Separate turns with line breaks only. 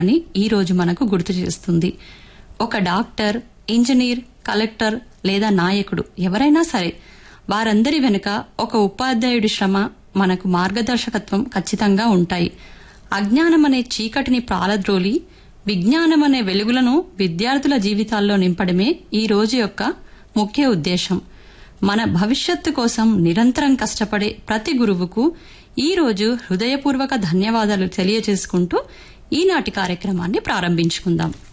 అని ఈ రోజు మనకు గుర్తు చేస్తుంది ఒక డాక్టర్ ఇంజనీర్ కలెక్టర్ లేదా నాయకుడు ఎవరైనా సరే వారందరి వెనుక ఒక ఉపాధ్యాయుడి శ్రమ మనకు మార్గదర్శకత్వం ఖచ్చితంగా ఉంటాయి అజ్ఞానం అనే చీకటిని ప్రాలద్రోలి విజ్ఞానం అనే వెలుగులను విద్యార్థుల జీవితాల్లో నింపడమే ఈ రోజు యొక్క ముఖ్య ఉద్దేశం మన భవిష్యత్తు కోసం నిరంతరం కష్టపడే ప్రతి గురువుకు ఈ రోజు హృదయపూర్వక ధన్యవాదాలు తెలియజేసుకుంటూ ఈనాటి కార్యక్రమాన్ని ప్రారంభించుకుందాం